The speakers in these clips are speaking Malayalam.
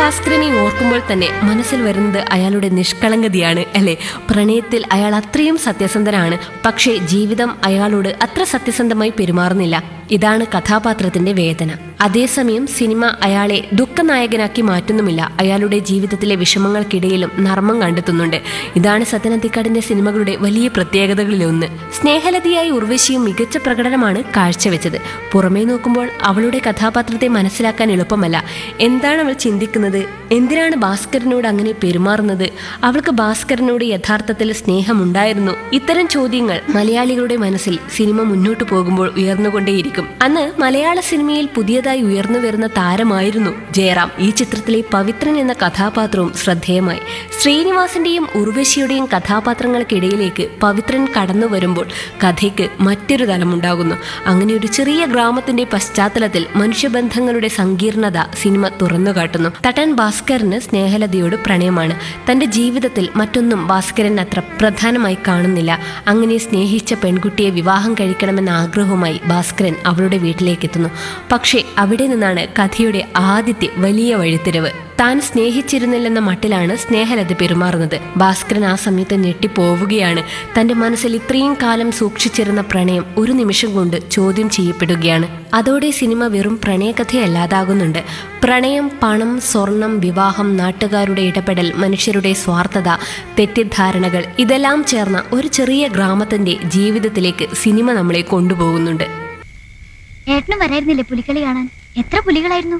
ഭാസ്കരനെ ഓർക്കുമ്പോൾ തന്നെ മനസ്സിൽ വരുന്നത് അയാളുടെ നിഷ്കളങ്കതയാണ് അല്ലെ പ്രണയത്തിൽ അയാൾ അത്രയും സത്യസന്ധനാണ് പക്ഷേ ജീവിതം അയാളോട് അത്ര സത്യസന്ധമായി പെരുമാറുന്നില്ല ഇതാണ് കഥാപാത്രത്തിന്റെ വേദന അതേസമയം സിനിമ അയാളെ ദുഃഖനായകനാക്കി മാറ്റുന്നുമില്ല അയാളുടെ ജീവിതത്തിലെ വിഷമങ്ങൾക്കിടയിലും നർമ്മം കണ്ടെത്തുന്നുണ്ട് ഇതാണ് സത്യനന്തിക്കാടിന്റെ സിനിമകളുടെ വലിയ പ്രത്യേകതകളിലൊന്ന് സ്നേഹലതിയായ ഉർവശിയും മികച്ച പ്രകടനമാണ് കാഴ്ചവെച്ചത് പുറമേ നോക്കുമ്പോൾ അവളുടെ കഥാപാത്രത്തെ മനസ്സിലാക്കാൻ എളുപ്പമല്ല എന്താണ് അവൾ ചിന്തിക്കുന്നത് എന്തിനാണ് ഭാസ്കരനോട് അങ്ങനെ പെരുമാറുന്നത് അവൾക്ക് ഭാസ്കരനോട് യഥാർത്ഥത്തിൽ സ്നേഹമുണ്ടായിരുന്നു ഇത്തരം ചോദ്യങ്ങൾ മലയാളികളുടെ മനസ്സിൽ സിനിമ മുന്നോട്ട് പോകുമ്പോൾ ഉയർന്നുകൊണ്ടേയിരിക്കും അന്ന് മലയാള സിനിമയിൽ പുതിയതായി ഉയർന്നു വരുന്ന താരമായിരുന്നു ജയറാം ഈ ചിത്രത്തിലെ പവിത്രൻ എന്ന കഥാപാത്രവും ശ്രദ്ധേയമായി ശ്രീനിവാസിന്റെയും ഉർവശിയുടെയും കഥാപാത്രങ്ങൾക്കിടയിലേക്ക് പവിത്രൻ കടന്നു വരുമ്പോൾ കഥയ്ക്ക് മറ്റൊരു തലമുണ്ടാകുന്നു അങ്ങനെ ഒരു ചെറിയ ഗ്രാമത്തിന്റെ പശ്ചാത്തലത്തിൽ മനുഷ്യബന്ധങ്ങളുടെ സങ്കീർണത സിനിമ തുറന്നു കാട്ടുന്നു തട്ടൻ ഭാസ്കരന് സ്നേഹലതയോട് പ്രണയമാണ് തന്റെ ജീവിതത്തിൽ മറ്റൊന്നും ഭാസ്കരൻ അത്ര പ്രധാനമായി കാണുന്നില്ല അങ്ങനെ സ്നേഹിച്ച പെൺകുട്ടിയെ വിവാഹം കഴിക്കണമെന്ന ആഗ്രഹവുമായി ഭാസ്കരൻ അവളുടെ വീട്ടിലേക്ക് എത്തുന്നു പക്ഷേ അവിടെ നിന്നാണ് കഥയുടെ ആദ്യത്തെ വലിയ വഴിത്തിരിവ് താൻ സ്നേഹിച്ചിരുന്നില്ലെന്ന മട്ടിലാണ് സ്നേഹലത പെരുമാറുന്നത് ഭാസ്കരൻ ആ സമയത്ത് ഞെട്ടിപ്പോവുകയാണ് തന്റെ മനസ്സിൽ ഇത്രയും കാലം സൂക്ഷിച്ചിരുന്ന പ്രണയം ഒരു നിമിഷം കൊണ്ട് ചോദ്യം ചെയ്യപ്പെടുകയാണ് അതോടെ സിനിമ വെറും പ്രണയകഥയല്ലാതാകുന്നുണ്ട് പ്രണയം പണം സ്വർണം വിവാഹം നാട്ടുകാരുടെ ഇടപെടൽ മനുഷ്യരുടെ സ്വാർത്ഥത തെറ്റിദ്ധാരണകൾ ഇതെല്ലാം ചേർന്ന ഒരു ചെറിയ ഗ്രാമത്തിന്റെ ജീവിതത്തിലേക്ക് സിനിമ നമ്മളെ കൊണ്ടുപോകുന്നുണ്ട് ഏട്ടനും വരായിരുന്നില്ലേ പുലിക്കളി കാണാൻ എത്ര പുലികളായിരുന്നു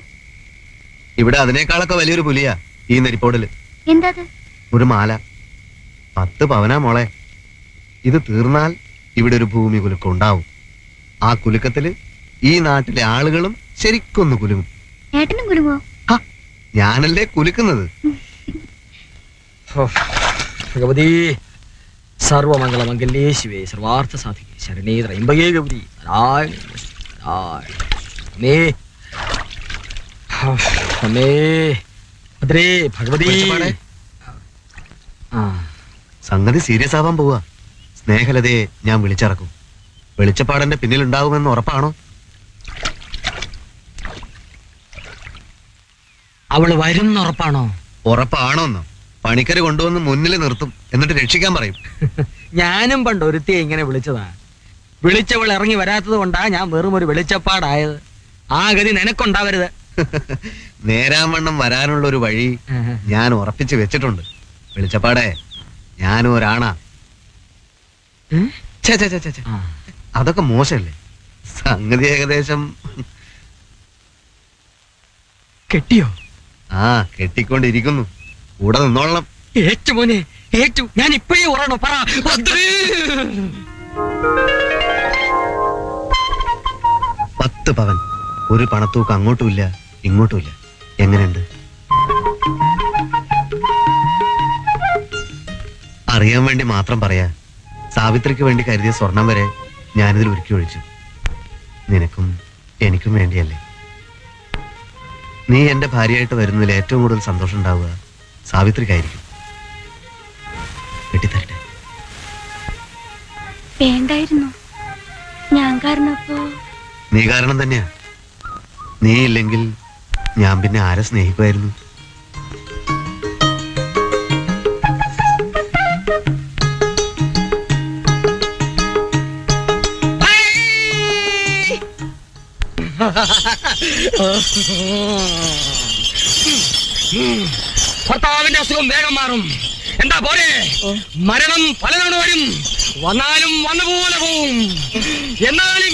ഇവിടെ അതിനേക്കാളൊക്കെ വലിയൊരു പുലിയാ ഈ നെരിപ്പോടില് എന്താ അത് ഒരു മാല പത്ത് പവനാ മോളെ ഇത് തീർന്നാൽ ഇവിടെ ഒരു ഭൂമി കുലുക്കം ഉണ്ടാവും ആ കുലുക്കത്തില് ഈ നാട്ടിലെ ആളുകളും ശരിക്കൊന്ന് കുലുങ്ങും ഏട്ടനും കുലുങ്ങോ ഹ, ഞാനല്ലേ കുലുക്കുന്നത് ഓ, ഭഗവതി സർവമംഗളമംഗല്യേ ശിവേ സർവാർത്ഥ സാധികേ ശരണേ ത്രയംബകേ ഗൗരി നാരായണി നാരായണി. അമ്മേ ഹോ, അമ്മേ ഭദ്രേ ഭഗവതി വെളിച്ചപ്പാടേ. ആ സംഗതി സീരിയസ് ആവാൻ പോവാ സ്നേഹലതയെ ഞാൻ വിളിച്ചിറക്കും വെളിച്ചപ്പാടന്റെ പിന്നിലുണ്ടാവുമെന്ന് ഉറപ്പാണോ അവള് വരുന്ന ഉറപ്പാണോ ഉറപ്പാണോന്നോ പണിക്കര് കൊണ്ടുവന്ന് മുന്നിൽ നിർത്തും എന്നിട്ട് രക്ഷിക്കാൻ പറയും ഞാനും പണ്ട് ഒരുത്തിയെ ഇങ്ങനെ വിളിച്ചതാ വിളിച്ചവൾ ഇറങ്ങി വരാത്തത് കൊണ്ടാ ഞാൻ വെറും ഒരു വെളിച്ചപ്പാടായത് ആ ഗതി നിനക്കുണ്ടാവരുത് നേരാവണ്ണം വരാനുള്ള ഒരു വഴി ഞാൻ ഉറപ്പിച്ച് വെച്ചിട്ടുണ്ട് വെളിച്ചപ്പാടെ ഞാനും ഒരാണാ ഉം? ഛെ, ഛെ, ഛെ, ഛെ, ഛെ. ആ. അതൊക്കെ മോശല്ലേ സംഗതി ഏകദേശം കെട്ടിയോ ആ കെട്ടിക്കൊണ്ടിരിക്കുന്നു കൂടെ നിന്നോളണം ഏറ്റു മോനെ ഏറ്റു ഞാൻ ഇപ്പോഴേ ഉറണോ പറ ഭദ്രേ. പത്ത് പവൻ ഒരു പണത്തൂക്ക് അങ്ങോട്ടുമില്ല ഇങ്ങോട്ടുമില്ല എങ്ങനെയുണ്ട് അറിയാൻ വേണ്ടി മാത്രം പറയാ സാവിത്രിക്ക് വേണ്ടി കരുതിയ സ്വർണം വരെ ഞാനിതിൽ ഒരുക്കി ഒഴിച്ചു നിനക്കും എനിക്കും വേണ്ടിയല്ലേ നീ എന്റെ ഭാര്യയായിട്ട് വരുന്നതിൽ ഏറ്റവും കൂടുതൽ സന്തോഷം ഉണ്ടാവുക സാവിത്രിക്കായിരിക്കും വെട്ടിത്തരട്ടെ വേണ്ടായിരുന്നു ഞാൻ കാരണപ്പോ നീ കാരണം തന്നെയാ നീ ഇല്ലെങ്കിൽ ഞാൻ പിന്നെ ആരെ സ്നേഹിക്കുമായിരുന്നു ഭർത്താവിന്റെ അസുഖം വേഗം മാറും എന്താ പോരെ മരണം പലതവണ വരും വന്നാലും വന്ന പോലെ പോവും എന്നാലും